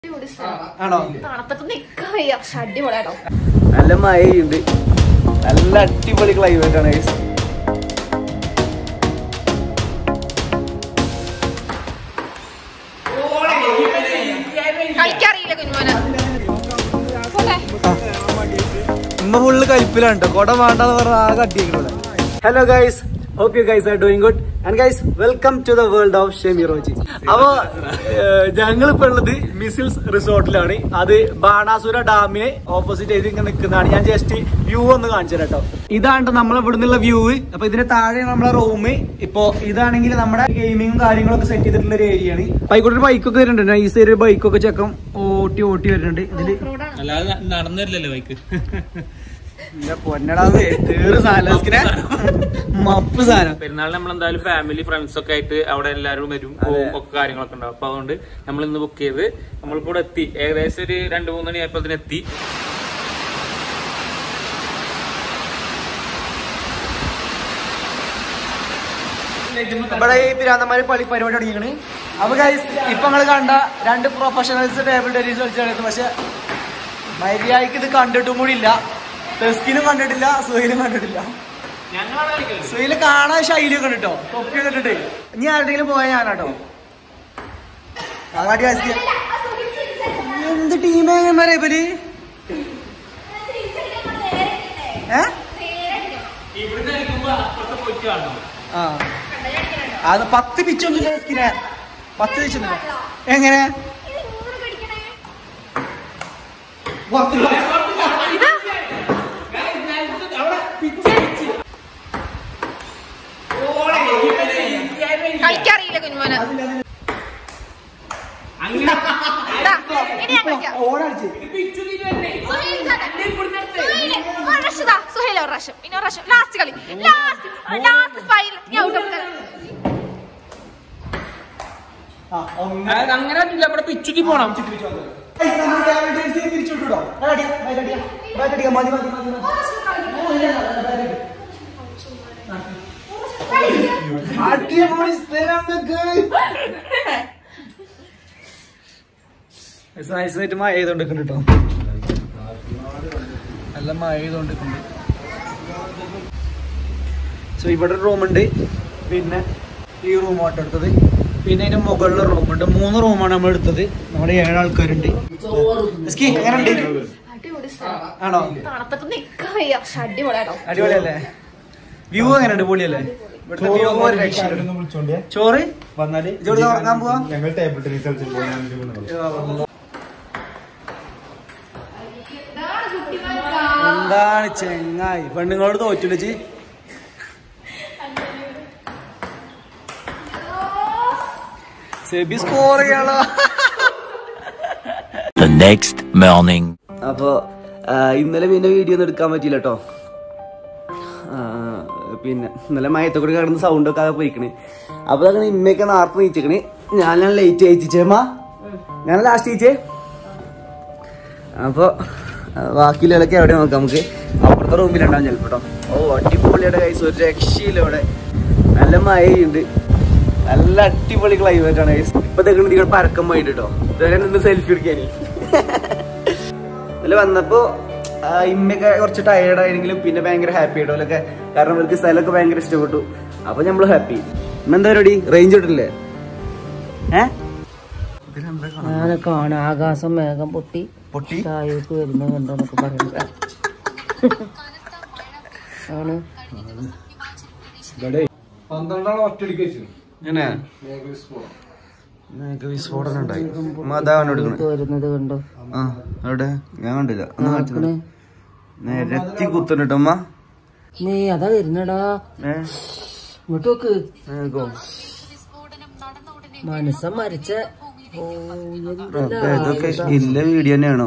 അടിപൊളി സ്ഥലം. ആണോ തണുപ്പത്ത് നിക്കാൻ വയ്യ പക്ഷെ അടിപൊളിയാട്ടോ നല്ല മഴയുണ്ട് നല്ല അടിപൊളി ക്ലൈമറ്റ് ആണ് guys. കളിക്കാറിയില്ല കുഞ്ഞുമോന് പോട്ടെ. ഉമ്മ ഫുള്ള് കലിപ്പിലാണ് കേട്ടോ കൊട വേണ്ടെന്ന് പറഞ്ഞ ആ കട്ടിയേക്കുന്നത് hello guys hope you guys are doing good and guys welcome to the world of Shemiroji അപ്പൊ ഞങ്ങളിപ്പോ ഉള്ളത് മിസിൽസ് റിസോർട്ടിലാണ് അത് ബാണാസുര ഡാമിന് ഓപ്പോസിറ്റ് ചെയ്ത് ഇങ്ങനെ നിൽക്കുന്നതാണ് ഞാൻ ജസ്റ്റ് വ്യൂ ഒന്ന് കാണിച്ചു തരാം കേട്ടോ ഇതാണ് നമ്മൾ ഇവിടെ നിന്നുള്ള വ്യൂ അപ്പൊ ഇതിന് താഴെ നമ്മളെ റൂം ഇപ്പൊ ഇതാണെങ്കിൽ നമ്മുടെ ഗെയിമിങ്ങും കാര്യങ്ങളൊക്കെ സെറ്റ് ചെയ്തിട്ടുള്ള ഒരു ഏരിയ ആണ് ബൈക്കോട്ട് ബൈക്കൊക്കെ വരുന്നുണ്ട് ഈ സൈഡ് ബൈക്കൊക്കെ ചെക്കം ഓട്ടി ഓട്ടി വരുന്നുണ്ട് ഇതില് റോഡാണ്. അല്ലാതെ നടന്നില്ലല്ലോ ബൈക്ക് ഇല്ല, പൊന്നടാവേ, തീറ് സാധനം. മപ്പ് സാധനം പെരുന്നാളിന് നമ്മൾ എന്തായാലും ഫാമിലി ഫ്രണ്ട്സ് ഒക്കെ ആയിട്ട് അവിടെ എല്ലാവരും വരും പോവും, ഒക്കെ കാര്യങ്ങളൊക്കെ ഉണ്ടാവും അപ്പൊ അതുകൊണ്ട് നമ്മൾ ഇന്ന് ബുക്ക് ചെയ്ത് നമ്മളിപ്പോ ഇവിടെ എത്തി ഏകദേശം ഒരു രണ്ടു മൂന്ന് മണി ആയപ്പോ എത്തി ഇവിടെ ഈ പിരാന്തന്മാര് പള്ളി പരിപാടി തുടങ്ങിയാണ് അപ്പൊ ഗൈസ് ഇപ്പൊ നിങ്ങൾ കണ്ട രണ്ട് പ്രൊഫഷണൽസ് ടേബിൾ ടെന്നീസ് കളിച്ചായിരുന്നു പക്ഷെ മര്യാദക്ക് ഇത് കണ്ടിട്ടും കൂടി ഇല്ല ടെസ്റ്റിനും കണ്ടിട്ടില്ല സുഹയിലും കണ്ടിട്ടില്ല ഞങ്ങളാണ് കളിക്കുന്നത് സുഹയില് കാണാൻ ശൈലിയൊക്കെ ഉണ്ട് കേട്ടോ തൊപ്പിയൊക്കെ ഇട്ടിട്ട് ഇനി ആരുടെങ്കിലും പോയ ഞാനാട്ടോ അങ്ങാടി ആസ്തി എന്ത് ടീമേമാരെ ഇവര് ഏ ഇവിടുന്ന് കളിക്കുമ്പോ അപ്പുറത്തെ പോയിട്ട് കാണണം ആ അത് പത്ത് പിച്ചൊന്നുമില്ല സ്കിനെ പത്ത് പിച്ചൊന്നുമില്ല എങ്ങനെ പത്ത് കളിക്കാറിയില്ല കുഞ്ഞുമോന് ഇതാ, ഇനി ഞാൻ കളിക്കാം. ഓടടിച്ച് സുഹൈൽ ഇതാ. സുഹൈൽ, ഒരു പ്രാവശ്യം ഇതാ. സുഹൈൽ ഒരു പ്രാവശ്യം ഇനി ഒരു പ്രാവശ്യം ലാസ്റ്റ് കളി ലാസ്റ്റ് ലാസ്റ്റ് ഫൈനൽ ഞാൻ ഔട്ട് ഓഫ് ആ, ഒന്ന്. അങ്ങനെ പറ്റില്ല ഇവിടെ പിച്ചുറ്റി പോണം Guys, നമ്മൾ camera turns ചെയ്ത് തിരിച്ചു വിട്ടുട്ടോ. അത് അടിയാ, back അടിയാ. Back അടിയാ, മതി, മതി, മതി, മതി. അടിപൊളി സ്ഥലമാണ് guys. നൈസായിട്ട് മഴ ചെയ്തോണ്ടിരിക്കുന്നുണ്ട് കേട്ടോ നല്ല മഴ ചെയ്തോണ്ടിരിക്കുന്നുണ്ട് സോ ഇവിടെ ഒരു റൂമുണ്ട് പിന്നെ ഈ റൂം ആട്ടോ എടുത്തത് പിന്നെ അതിന്റെ മുകളിൽ റൂമുണ്ട് മൂന്ന് റൂമാണ് നമ്മൾ എടുത്തത് നമ്മുടെ ഏഴ് ആൾക്കാരുണ്ട് എസ്കി, എങ്ങനെയുണ്ട് അടിപൊളി സ്ഥലം. ആണോ തണുപ്പത്ത് നിക്കാൻ വയ്യ പക്ഷെ അടിപൊളിയാട്ടോ അടിപൊളിയല്ലേ വ്യൂ എങ്ങനെയുണ്ട് പൊളിയല്ലേ ഇവിടുത്തെ വ്യൂ ഒരു രക്ഷയില്ല ചോറ് വന്നാല് ഇജോട് ഉറങ്ങാൻ പോവാ? ഞങ്ങൾ ടേബിൾ ടെന്നീസ് കളിച്ചിട്ട് പോകാൻ എന്താണ് ചെങ്ങായി പെണ്ണുങ്ങളോട് തോറ്റില്ല ചി സെബി സ്കോർ ചെയ്യാളോ The next morning. അപ്പോ ആ, ഇന്നലെ പിന്നെ വീഡിയോ ഒന്നും എടുക്കാൻ പറ്റിയില്ല കേട്ടോ പിന്നെ ഇന്നലെ മയത്തെ കൂടി കിടന്ന് സൗണ്ട് ഒക്കെ ആകെ പോയിക്കണ് അപ്പൊ അങ്ങനെ ഇമ്മയൊക്കെ നേരത്തെ നീച്ചിക്കണ് ഞാനാണ് ലേറ്റ് അയച്ചേമ്മ ഞാൻ ലാസ്റ്റ് അയച്ചേ അപ്പൊ ആ, ബാക്കിയുള്ളതൊക്കെ എവിടെ നോക്കാം നമുക്ക് അപ്പുറത്തെ റൂമിലുണ്ടാവും ചിലപ്പോ കേട്ടോ ഓ അടിപൊളിയുടെ കൈസ് ഒരു രക്ഷയില്ല ഇവിടെ നല്ല മഴയുണ്ട് നല്ല അടിപൊളി ക്ലൈമറ്റ് ആണ് കൈസ് ഇപ്പൊ തെക്കണ നിങ്ങൾ പരക്കം പോയിട്ട് കേട്ടോ ഇതുവരെ നിന്ന് സെൽഫി എടുക്കാനേ ഇതിൽ വന്നപ്പോ ആ, ഇമ്മയൊക്കെ കുറച്ച് ടയേർഡ് ആയെങ്കിലും പിന്നെ ഭയങ്കര ഹാപ്പി ആയിട്ടോ അതൊക്കെ കാരണം ഇവർക്ക് സ്ഥലമൊക്കെ ഭയങ്കര ഇഷ്ടപ്പെട്ടു അപ്പൊ നമ്മള് ഹാപ്പി ഇന്ന് എന്താ പരിപാടി റേഞ്ച് ഇട്ടില്ലേ ഏ അങ്ങനെ കാണാം ആകാശം മേഘം പൊട്ടി പൊട്ടി താഴേക്ക് വരുന്നത് കണ്ടോന്നൊക്കെ പറയുന്നത് ആണ് പന്ത്രണ്ടാണ് ഒറ്റടിക്ക് വെച്ചു ഇങ്ങനെ വിസ്ഫോടനം ഉണ്ടായി ഉമ്മ അതാ കണ്ടെടുക്കണേ താഴേക്ക് വരുന്നത് കണ്ടോ ആ അവിടെ ഞാൻ കണ്ടില്ല ഒന്ന് കാണിച്ചു നടക്കണേ നിരത്തി കുത്തുന്നുട്ടോ അമ്മ നീ അതാ വരുന്നടാ ഏ ഇങ്ങോട്ട് നോക്ക് വേഗോ. മനസ്സം മരിച്ച ഓ അപ്പൊ ഇതൊക്കെ ഇല്ല വീഡിയോ തന്നെയാണോ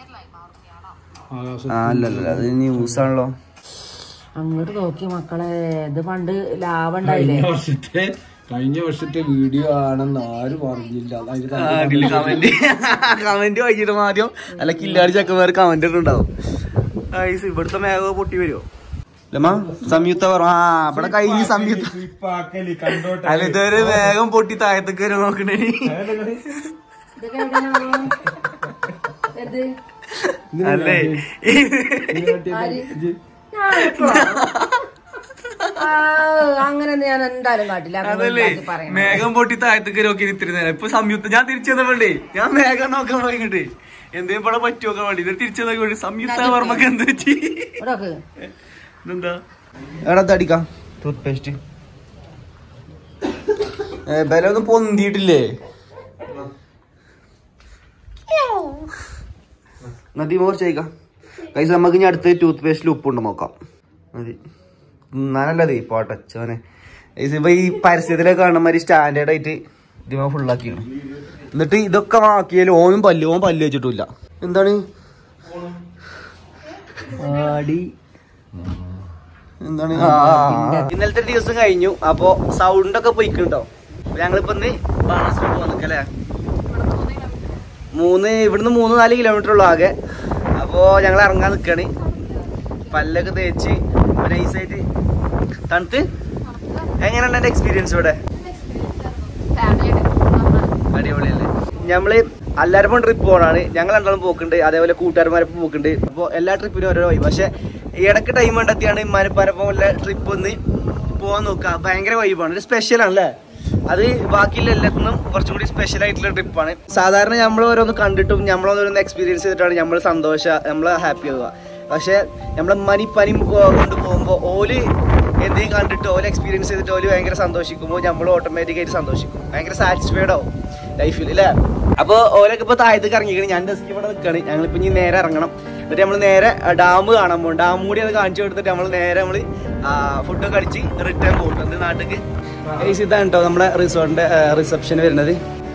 ആ അല്ലല്ല അത് ന്യൂസ് ആണല്ലോ അങ്ങോട്ട് നോക്കി മക്കളെ ഇത് പണ്ട് ലാഭം ഉണ്ടായില്ലേ വർഷത്തെ കഴിഞ്ഞ വർഷത്തെ വീഡിയോ ആണെന്ന് ആരും പറഞ്ഞില്ല അതിന് കമന്റ് കമന്റ് വായിച്ചിട്ട് ആദ്യം അല്ല കില്ലാടി ചക്കന്മാർ കമന്റ് ഇട്ടുണ്ടാവും ഗൈസ്, ഇവിടുത്തെ മേഘ പൊട്ടി വരുമോ ലമ്മ സംയുക്ത പറഞ്ഞു ആ ഇവിടെ കഴിഞ്ഞ് സംയുക്ത ഇപ്പാക്കല് കണ്ടോട്ടെ അല്ല ഇതൊരു വേഗം പൊട്ടി താഴത്തേക്ക് വരും നോക്കണേ ഇതൊക്കെ എവിടെയാണ് ഇത് അല്ലേ ആര്? ഞാൻ എപ്പോ? ആ, അങ്ങനെ ഞാൻ എന്തായാലും കാട്ടില്ല അങ്ങനെ അതല്ലേ ഉണ്ടാക്കി പറയണം. മേഘം പൊട്ടി താഴത്തേക്ക് നോക്കി ഇത്തിരി നേരം ഇപ്പൊ സംയുക്ത ഞാൻ തിരിച്ചു വന്നപ്പോണ്ടേ ഞാൻ മേഘം നോക്കാൻ പോയിങ്ങട്ട് എന്തേലും ഇവിടെ പറ്റുമോ നോക്കാൻ വേണ്ടി ഇത് തിരിച്ചു നോക്കി വേണ്ടി സംയുക്ത വർമ്മക്ക് എന്ത് പറ്റി ഇവിടെ നോക്ക്. ഇതെന്താ എടാ തടിക്കാം ടൂത്ത് പേസ്റ്റ് ബല ഒന്നും പൊന്തിയിട്ടില്ലേ നദി മോർ ചെയ്യുക കൈസ് നമുക്ക് ഇനി അടുത്ത് ടൂത്ത് പേസ്റ്റിൽ ഉപ്പുണ്ട് നോക്കാം മതി നല്ലതേ പോട്ടച്ചോനെ ഇപ്പൊ ഈ പരസ്യത്തിലൊക്കെ കാണുന്ന മാതിരി സ്റ്റാൻഡേർഡ് ആയിട്ട് ഇതിമ ഫുള്ളാക്കിയാണ് എന്നിട്ട് ഇതൊക്കെ ആക്കിയാലും ഓനും പല്ല് ഓൻ പല്ല് വെച്ചിട്ടില്ല എന്താണ് ആടി എന്താണ് ഇന്നലത്തെ ദിവസം കഴിഞ്ഞു അപ്പൊ സൗണ്ട് ഒക്കെ പോയിക്കുണ്ടോ ഞങ്ങളിപ്പോ ഇന്ന് ബാണാസുര പോവാൻ നിക്കല്ലേ മൂന്ന് ഇവിടുന്ന് മൂന്ന് നാല് കിലോമീറ്റർ ഉള്ളു ആകെ അപ്പോ ഞങ്ങൾ ഇറങ്ങാൻ നിക്കാണ് പല്ലൊക്കെ തേച്ച് നൈസായിട്ട് തണുത്ത് എങ്ങനെയുണ്ട് എന്റെ എക്സ്പീരിയൻസ് ഇവിടെ അടിപൊളിയല്ലേ നമ്മള് എല്ലാവരും ട്രിപ്പ് പോകണാണ് ഞങ്ങൾ രണ്ടാളും പോക്കുണ്ട് അതേപോലെ കൂട്ടുകാരന്മാരൊപ്പം പോക്കുണ്ട് അപ്പോൾ എല്ലാ ട്രിപ്പിനും ഓരോ വൈബ് പക്ഷെ ഇടയ്ക്ക് ടൈം കണ്ടെത്തിയാണ് ഇമ്മാനപ്പാരപ്പം ഉള്ള ട്രിപ്പ് ഒന്ന് പോകാൻ നോക്കുക ഭയങ്കര വൈബാണ് ഒരു സ്പെഷ്യൽ ആണല്ലേ അത് ബാക്കിയുള്ള എല്ലാത്തിനും കുറച്ചും കൂടി സ്പെഷ്യൽ ആയിട്ടുള്ള ട്രിപ്പാണ് സാധാരണ നമ്മൾ ഓരോന്ന് കണ്ടിട്ടും നമ്മൾ ഓരോന്ന് എക്സ്പീരിയൻസ് ചെയ്തിട്ടാണ് നമ്മൾ സന്തോഷ നമ്മൾ ഹാപ്പി ആവുക പക്ഷെ നമ്മളെ മനി പനി കൊണ്ട് പോകുമ്പോൾ ഓല് എന്തെങ്കിലും കണ്ടിട്ട് ഓല് എക്സ്പീരിയൻസ് ചെയ്തിട്ട് ഓല് ഭയങ്കര സന്തോഷിക്കുമ്പോൾ നമ്മൾ ഓട്ടോമാറ്റിക്കായിട്ട് സന്തോഷിക്കും ഭയങ്കര സാറ്റിസ്ഫൈഡ് ആവും ലൈഫിൽ അല്ലേ അപ്പോൾ ഓലൊക്കെ ഇപ്പോൾ താഴത്തേക്ക് ഇറങ്ങിക്കണം ഞാൻ ഡെസ്കി ഇവിടെ നിൽക്കുകയാണ് ഞങ്ങളിപ്പോൾ ഇനി നേരെ ഇറങ്ങണം എന്നിട്ട് നമ്മൾ നേരെ ഡാം കാണാൻ പോകും ഡാം കൂടി അത് കാണിച്ചു കൊടുത്തിട്ട് നമ്മൾ നേരെ നമ്മൾ ഫുഡൊക്കെ അടിച്ച് റിട്ടേൺ പോകും എന്ത് നാട്ടിലേക്ക് ഏസ് ഇതാണ് കേട്ടോ നമ്മുടെ റിസോർട്ടിന്റെ റിസപ്ഷൻ വരുന്നത്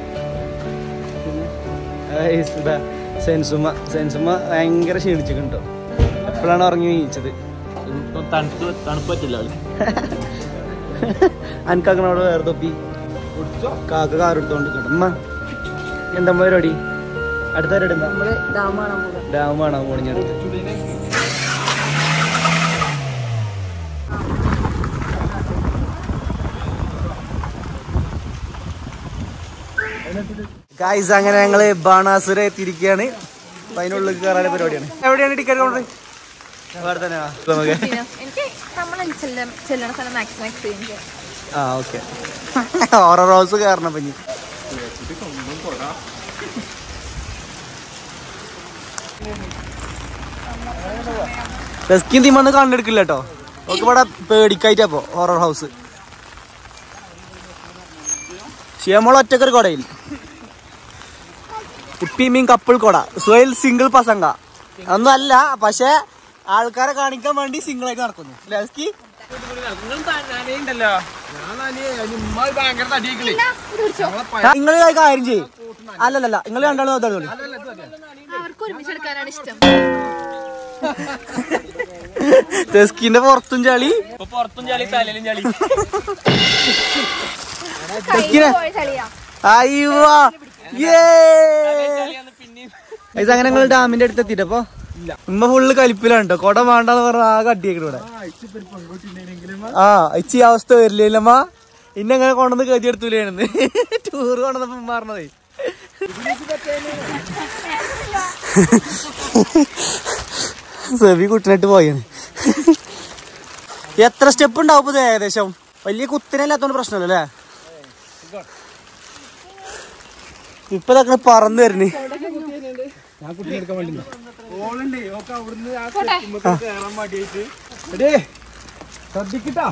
ഏസ് ഇതാ സെൻസുമ സെൻസുമ ഭയങ്കര ക്ഷീണിച്ചിട്ടുണ്ടോ എപ്പോഴാണ് ഉറങ്ങി വീഴിച്ചത് തണുപ്പ് തണുപ്പ് പറ്റില്ല അനക്കാക്കനോട് വേറെ തൊപ്പി കാക്ക കാർ എടുത്തോണ്ട് അമ്മ എന്താ പരിപാടി അടുത്ത പരിപാടി എന്താ നമ്മള് ഡാം കാണാൻ പോകും ഡാം കാണാൻ പോണിഞ്ഞടുത്ത് ഗായ്സ് അങ്ങനെ ഞങ്ങള് ബാണാസുര എത്തിയിരിക്കുകയാണ് അപ്പൊ അതിനുള്ളിൽ കയറാൻ പരിപാടിയാണ് എവിടെയാണ് ടിക്കറ്റ് കൗണ്ടർ അവിടെ തന്നെ നമുക്ക് എനിക്ക് നമ്മൾ ചെല്ലണ സ്ഥലം മാക്സിമം എക്സ്പീരിയൻസ് ചെയ്യാം ആ ഓക്കെ ഹോറർ ഹൗസ് കയറണം പഞ്ഞി റെസ്ക്യൂ തീമന്ന് കണ്ടെടുക്കില്ല കേട്ടോ നമുക്ക് ഇവിടെ പേടിക്കായിട്ടപ്പോ ഹൊറർ ഹൗസ് ഷിയമോൾ ഒറ്റക്കൊരു കൊടയിൽ ഇപ്പി മീൻ കപ്പിൾ കൊട സുഹൈൽ സിംഗിൾ പസങ്ക ഒന്നും അല്ല പക്ഷെ ആൾക്കാരെ കാണിക്കാൻ വേണ്ടി സിംഗിൾ ആയിട്ട് നടക്കുന്നു അല്ലേ റെസ്കി നിങ്ങൾ കാര്യം ചെയ്യും അല്ലല്ല നിങ്ങൾ രണ്ടാളും അതാണ് അവർക്ക് ഒരുമിച്ചെടുക്കാനാണ് ഇഷ്ടം റെസ്കിന്റെ പുറത്തും ചളി പുറത്തും ചളി തലയിലും ചളി റെസ്കിനെ പോയ ചളിയാ അയ്യോ ഇത് അങ്ങനെ നിങ്ങൾ ഡാമിന്റെ അടുത്ത് എത്തിട്ടപ്പോ ഉമ്മ ഫുള്ള് കലിപ്പിലാണ് കേട്ടോ കൊട വേണ്ടെന്ന് പറഞ്ഞ ആ കട്ടിയേക്കണ ഇവിടെ ആ ഇച്ചി ഈ അവസ്ഥ വരില്ലമ്മ ഇന്നെ അങ്ങനെ കൊണ്ടുവന്ന് കതി എടുത്തൂലേന്ന് ടൂർ കൊണ്ടുവന്നപ്പോ മാറണതേ സെബി കുട്ടിനായിട്ട് പോയാണ് എത്ര സ്റ്റെപ്പ് ഉണ്ടാവും ഇപ്പൊ ഇത് ഏകദേശം വലിയ കുത്തിനല്ലാത്തോണ്ട് പ്രശ്നമല്ലേ ഇപ്പൊ ഇതൊക്കെ പറന്ന് വരുന്നു ശ്രദ്ധിക്കട്ടാ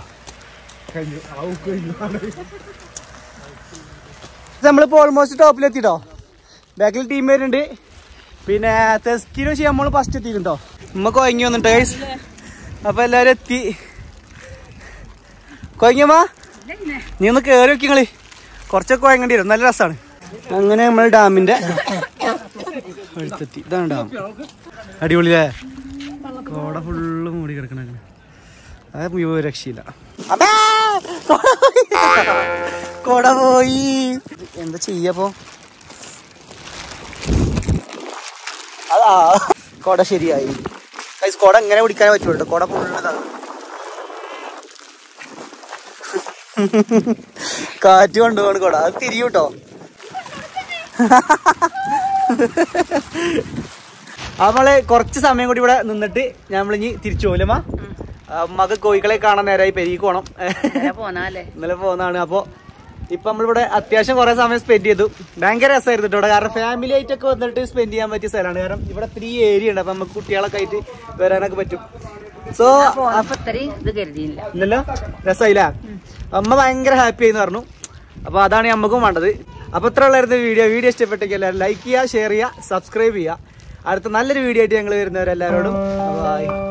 നമ്മളിപ്പോ ഓൾമോസ്റ്റ് ടോപ്പിലെത്തിട്ടോ ബാക്കിൽ ടീം വരുന്നുണ്ട് പിന്നെ തെസ്കിനോ ചെയ്യാൻ നമ്മൾ ഫസ്റ്റ് എത്തിയിട്ടുണ്ടോ ഉമ്മ കൊയങ്ങി വന്നിട്ട് ഗൈസ് അപ്പൊ എല്ലാരും എത്തി കൊയങ്ങിയമ്മ നീ ഒന്ന് കേറി വെക്കി നിങ്ങള് കുറച്ചൊക്കെ കൊയങ്ങേണ്ടി വരും നല്ല രസമാണ് അങ്ങനെ നമ്മൾ ഡാമിന്റെ അടുത്തെത്തി ഇതാണ് ഡാം അടിപൊളിയല്ലേ കോട ഫുള്ള് മൂടി കിടക്കണ അത് വ്യൂ രക്ഷയില്ല അമ്മേ! കൊട പോയി എന്താ ചെയ്യപ്പോ അതാ കൊട ശരിയായി Guys, കൊട എങ്ങനെ പിടിക്കാനേ പറ്റുള്ളൂ കൊട ഫുള്ള് കാറ്റ് കൊണ്ടുപോകണം കൊട അത് തിരിയൂട്ടോ നമ്മള് കുറച്ച് സമയം കൂടി ഇവിടെ നിന്നിട്ട് നമ്മളിനി തിരിച്ചു പോലമ്മ മക കോഴികളെ കാണാൻ നേരമായി പെരിക്ക് പോണം പോന്നാലേ ഇന്നലെ പോകുന്നതാണ് അപ്പൊ ഇപ്പൊ നമ്മളിവിടെ അത്യാവശ്യം കുറെ സമയം സ്പെൻഡ് ചെയ്തു ഭയങ്കര രസമായിരുന്നു കേട്ടോ ഇവിടെ. കാരണം ഫാമിലി ആയിട്ടൊക്കെ വന്നിട്ട് സ്പെൻഡ് ചെയ്യാൻ പറ്റിയ സ്ഥലമാണ് കാരണം ഇവിടെ ഇത്തിരി ഏരിയ ഉണ്ട് അപ്പൊ നമുക്ക് കുട്ടികളൊക്കെ ആയിട്ട് വരാനൊക്കെ പറ്റും സോ അപ്പൊ ഇത്രയും ഇത് കരുതിയില്ല ഇല്ലല്ലോ രസമായില്ല അമ്മ ഭയങ്കര ഹാപ്പി ആയിന്ന് പറഞ്ഞു അപ്പൊ അതാണ് നമുക്കും വേണ്ടത് അപ്പൊ ഇത്ര ഉള്ളായിരുന്നു വീഡിയോ വീഡിയോ ഇഷ്ടപ്പെട്ടെങ്കിൽ എല്ലാവരും ലൈക്ക് ചെയ്യുക ഷെയർ ചെയ്യുക സബ്സ്ക്രൈബ് ചെയ്യുക അടുത്ത നല്ലൊരു വീഡിയോ ആയിട്ട് ഞങ്ങൾ വരുന്നവരെല്ലാവരോടും ബൈ